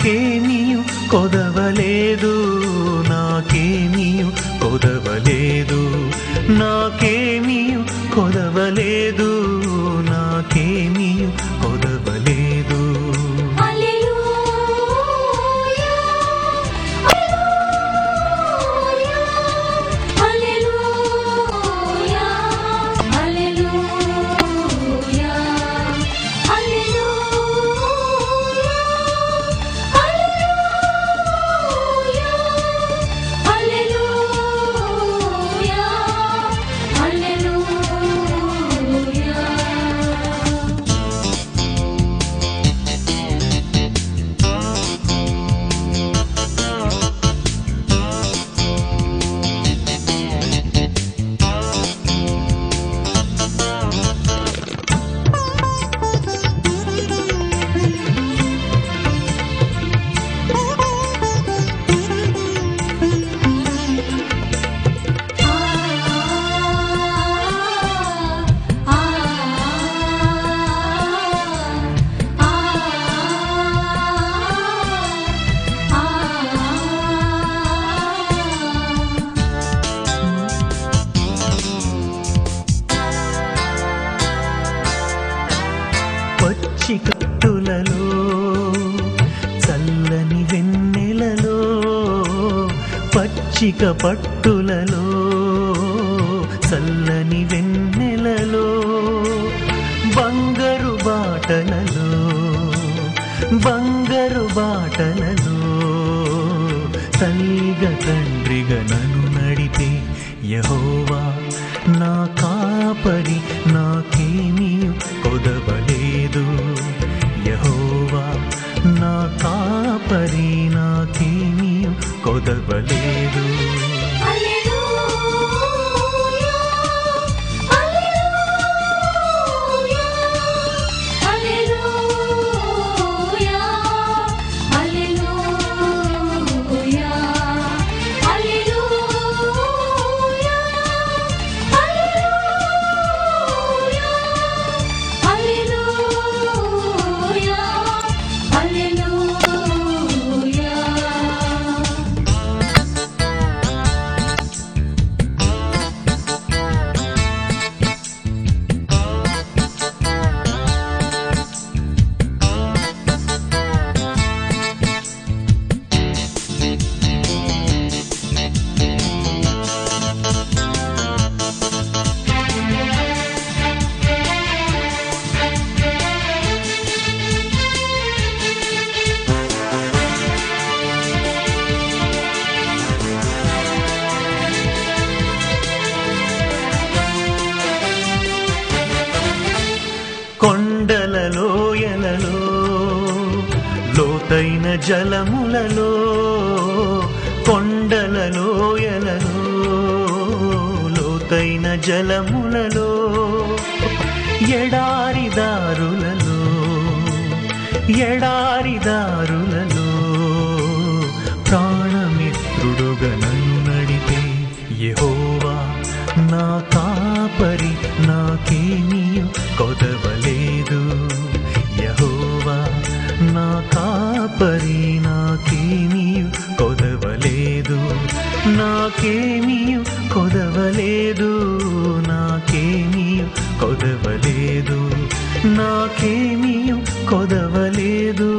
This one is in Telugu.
నాకేమియు కొదవలేదు నాకేమియు కొదవలేదు నాకేమియు కొదవలేదు నాకేమియు కొదవలేదు హల్లెలూయా హల్లెలూయా హల్లెలూయా హల్లెలూయా హల్లెలూయా హల్లెలూయా హల్లెలూయా పచ్చి కట్టులలో చల్లని వెన్నెలలో పచ్చిక పట్టులలో చల్లని వెన్నెలలో బంగారు బాటలలో బంగారు బాటలలో తల్లిగ తండ్రిగా నన్ను నడిపే యహోవా నా కాపరి నాకేమీ కొదవలేదు యహోవా నా కాపరి నాకేమీ కొదవలేదు హల్లెలూయా హల్లెలూయా హల్లెలూయా హల్లెలూయా హల్లెలూయా హల్లెలూయా హల్లెలూయా కొండల లోయలలో లోతైన జలములలో కొండల లోయలలో లోతైన జలములలో ఎడారి దారులలో ఎడారి దారులలో ప్రాణమిత్రుడుగా నన్ను నడిపే యెహోవా నా కాపరి నాకేమీ కొదవలేదు యెహోవా నా కాపరి నాకేమీ కొదవలేదు నాకేమీ కొదవలేదు నాకేమీ కొదవలేదు నాకేమీ కొదవలేదు